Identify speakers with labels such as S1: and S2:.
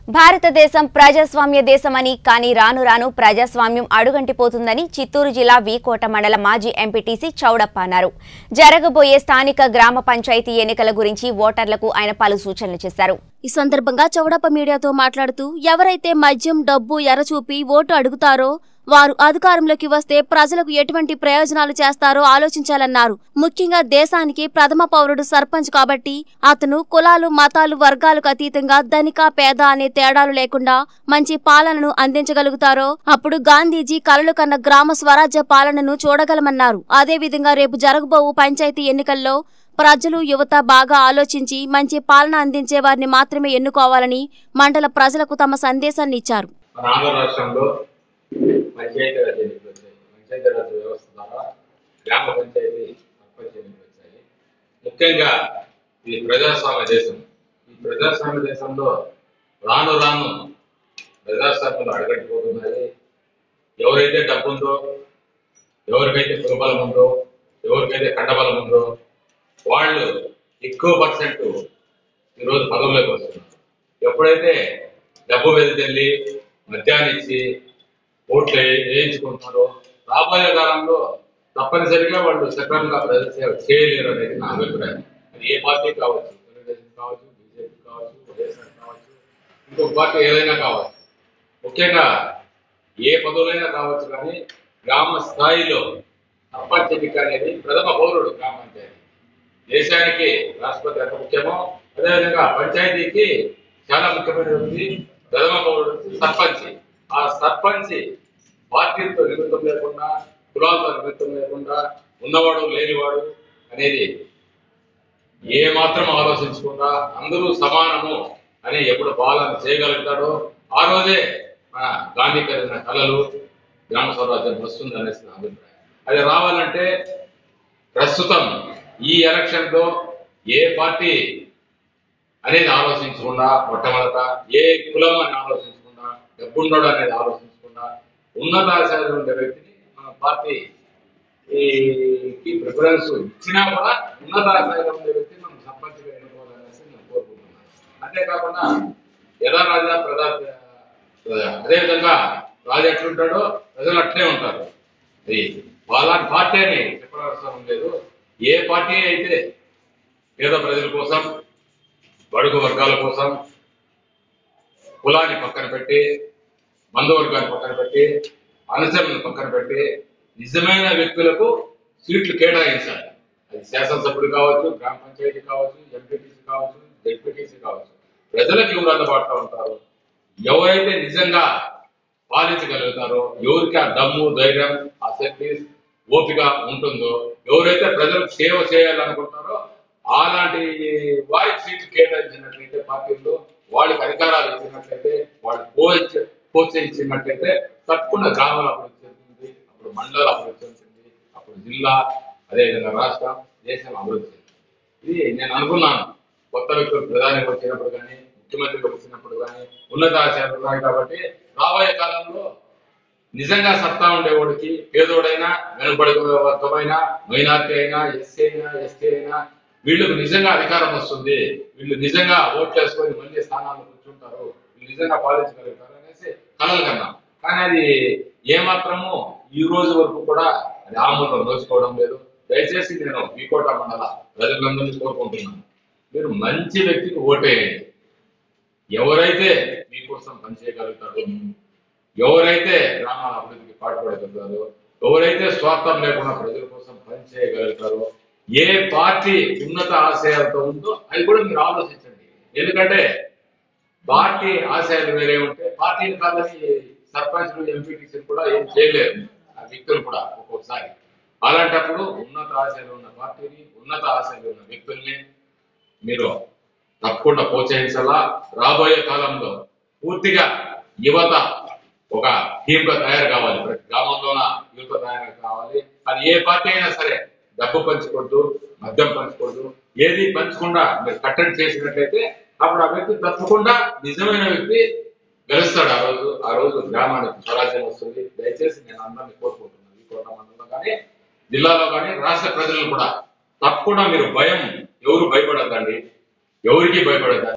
S1: భారతదేశం ప్రజాస్వామ్య దేశమని కానీ రాను రాను ప్రజాస్వామ్యం అడుగంటిపోతుందని చిత్తూరు జిల్లా వీకోట మండల మాజీ ఎంపీటీసీ చౌడప్ప అన్నారు జరగబోయే స్థానిక గ్రామ పంచాయతీ ఎన్నికల గురించి ఓటర్లకు ఆయన పలు సూచనలు చేశారు
S2: ఈ సందర్భంగా చౌడప్ప మీడియాతో మాట్లాడుతూ ఎవరైతే మద్యం డబ్బు ఎరచూపి ఓటు అడుగుతారో వారు అధికారంలోకి వస్తే ప్రజలకు ఎటువంటి ప్రయోజనాలు చేస్తారో ఆలోచించాలన్నారు ముఖ్యంగా దేశానికి ప్రథమ పౌరుడు సర్పంచ్ కాబట్టి అతను కులాలు మతాలు వర్గాలకు అతీతంగా ధనిక పేద అనే తేడాలు లేకుండా మంచి పాలనను అందించగలుగుతారో అప్పుడు గాంధీజీ కలలు కన్న గ్రామ స్వరాజ్య పాలనను చూడగలమన్నారు అదేవిధంగా రేపు జరగబోవు పంచాయతీ ఎన్నికల్లో ప్రజలు యువత బాగా ఆలోచించి మంచి పాలన అందించే వారిని మాత్రమే ఎన్నుకోవాలని మండల ప్రజలకు తమ సందేశాన్ని ఇచ్చారు
S3: మన ఆంధ్ర రాష్ట్రంలో పంచాయతీరాజ్ ఎన్నికలు వచ్చాయి పంచాయతీరాజ్ వ్యవస్థ ద్వారా గ్రామ పంచాయతీ సర్పంచ్ ఎన్నికలు వచ్చాయి ముఖ్యంగా ఇది ప్రజాస్వామ్య దేశం ఈ ప్రజాస్వామ్య దేశంలో రాను రాను ప్రజాస్వామ్యంలో అడగట్టుకోతున్నాయి ఎవరైతే డబ్బు ఉందో ఎవరికైతే కులబలం ఉందో ఎవరికైతే కండబలం ఉందో వాళ్ళు ఎక్కువ పర్సెంట్ ఈరోజు పదవులోకి వస్తున్నారు ఎప్పుడైతే డబ్బు వెదజల్లి మద్యాన్ని ఇచ్చి ఓట్లు వే- వేయించుకుంటున్నారో రాబోయే కాలంలో తప్పనిసరిగా వాళ్ళు సక్రమంగా ప్రజాసేవ చేయలేరు అనేది నా అభిప్రాయం అది ఏ పార్టీ కావచ్చు తెలుగుదేశం కావచ్చు బీజేపీ కావచ్చు వైఎస్ఆర్ కావచ్చు ఇంకొక పార్టీ ఏదైనా కావచ్చు ముఖ్యంగా ఏ పదవులైనా కావచ్చు కానీ గ్రామ స్థాయిలో సర్పంచ్ ఎన్నిక అనేది ప్రథమ పౌరుడు గ్రామ పంచాయతీ దేశానికి రాష్ట్రపతి ఎంత ముఖ్యమో అదేవిధంగా పంచాయతీకి చాలా ముఖ్యమైనటువంటి ప్రథమ పౌరుడు సర్పంచ్ ఆ సర్పంచ్ పార్టీలతో నిమిత్తం లేకుండా కులాలతో నిమిత్తం లేకుండా ఉన్నవాడు లేనివాడు అనేది ఏ మాత్రం ఆలోచించకుండా అందరూ సమానము అని ఎప్పుడు పాలన చేయగలుగుతాడో ఆ రోజే మన గాంధీ కలిగిన కళలు గ్రామ స్వరాజ్యం వస్తుంది అనేసి నా అభిప్రాయం అది రావాలంటే ప్రస్తుతం ఈ ఎలక్షన్ లో ఏ పార్టీ అనేది ఆలోచించకుండా మొట్టమొదట ఏ కులం అని ఆలోచించకుండా డబ్బుండడు అనేది ఆలోచించకుండా ఉన్నత ఆశయాలు ఉండే వ్యక్తిని మన పార్టీ ఈ ప్రిఫరెన్స్ ఇచ్చినా కూడా ఉన్నత ఆశయాలు ఉండే వ్యక్తిని మనం సర్పంచ్గా ఎన్నుకోవాలనేసి నేను కోరుకుంటున్నాను అంతేకాకుండా యథా రాజా ప్రజా అదేవిధంగా రాజు ఎట్లుంటాడో ప్రజలు అట్లే ఉంటారు అది వాళ్ళ పార్టీ అని చెప్పనవసరం లేదు ఏ పార్టీ అయితే పేద ప్రజల కోసం బడుగు వర్గాల కోసం కులాన్ని పక్కన పెట్టి బంధువర్గాన్ని పక్కన పెట్టి అనుసరణను పక్కన పెట్టి నిజమైన వ్యక్తులకు సీట్లు కేటాయించాలి అది శాసనసభ్యుడు కావచ్చు గ్రామ పంచాయతీ కావచ్చు ఎంపీటీసీ కావచ్చు జెడ్పీటీసీ కావచ్చు ప్రజలకు ఎవరు అందుబాటులో ఉంటారు ఎవరైతే నిజంగా పాలించగలుగుతారో ఎవరికి ఆ దమ్ము ధైర్యం ఆ శక్తి ఓపిక ఉంటుందో ఎవరైతే ప్రజలకు సేవ చేయాలనుకుంటారో అలాంటి వారికి సీట్లు కేటాయించినట్లయితే పార్టీల్లో వాళ్ళకి అధికారాలు ఇచ్చినట్లయితే వాళ్ళు ప్రోత్స ప్రోత్సహించినట్లయితే తప్పకుండా గ్రామాల అభివృద్ధి చెందుతుంది అప్పుడు మండల అభివృద్ధి చెందుతుంది అప్పుడు జిల్లా అదేవిధంగా రాష్ట్రం దేశం అభివృద్ధి చెందుతుంది ఇది నేను అనుకున్నాను కొత్త వ్యక్తులు ప్రధానికి వచ్చినప్పుడు కానీ ముఖ్యమంత్రికి వచ్చినప్పుడు కానీ ఉన్నత ఆశయాలు ఉన్నాయి కాబట్టి రాబోయే కాలంలో నిజంగా సత్తా ఉండేవాడికి పేదోడైనా వెనుబడి వర్గమైనా మైనార్టీ అయినా ఎస్సీ అయినా ఎస్టీ అయినా వీళ్ళకు నిజంగా అధికారం వస్తుంది వీళ్ళు నిజంగా ఓట్లు వేసుకొని మళ్ళీ స్థానాల్లో కూర్చుంటారు వీళ్ళు నిజంగా పాలించగలుగుతారు అనేసి కలలు కన్నాం కానీ అది ఏమాత్రము ఈ రోజు వరకు కూడా అది ఆమూలంలో నోచుకోవడం లేదు దయచేసి నేను మీకోట మండల ప్రజలందరినీ కోరుకుంటున్నాను మీరు మంచి వ్యక్తికి ఓటేయండి ఎవరైతే మీకోసం పనిచేయగలుగుతారో ఎవరైతే గ్రామాల అభివృద్ధికి పాటుపడగలుగుతారో ఎవరైతే స్వార్థం లేకుండా ప్రజల కోసం పనిచేయగలుగుతారో ఏ పార్టీ ఉన్నత ఆశయాలతో ఉందో అది కూడా మీరు ఆలోచించండి ఎందుకంటే పార్టీ ఆశయాలు వేరే ఉంటే పార్టీని కాదని సర్పంచ్లు ఎంపీటీసీలు కూడా ఏం చేయలేరు ఆ వ్యక్తులు కూడా ఒక్కొక్కసారి అలాంటప్పుడు ఉన్నత ఆశయాలు ఉన్న పార్టీని ఉన్నత ఆశయాలు ఉన్న వ్యక్తుల్ని మీరు తప్పకుండా ప్రోత్సహించాలా రాబోయే కాలంలో పూర్తిగా యువత ఒక టీమ్ గా తయారు కావాలి ప్రతి గ్రామంలోన యువత తయారు కావాలి అది ఏ పార్టీ అయినా సరే డబ్బు పంచుకోవద్దు మద్యం పంచుకోవద్దు ఏది పంచకుండా మీరు కట్టడి చేసినట్లయితే అప్పుడు ఆ వ్యక్తి తప్పకుండా నిజమైన వ్యక్తి గెలుస్తాడు ఆ రోజు ఆ రోజు గ్రామానికి స్వరాజ్యం వస్తుంది దయచేసి నేను అందరినీ కోరుకుంటున్నాను ఈ కోట మండలంలో కానీ జిల్లాలో కానీ రాష్ట్ర ప్రజలను కూడా తప్పకుండా మీరు భయం ఎవరు భయపడద్దండి ఎవరికి భయపడద్దు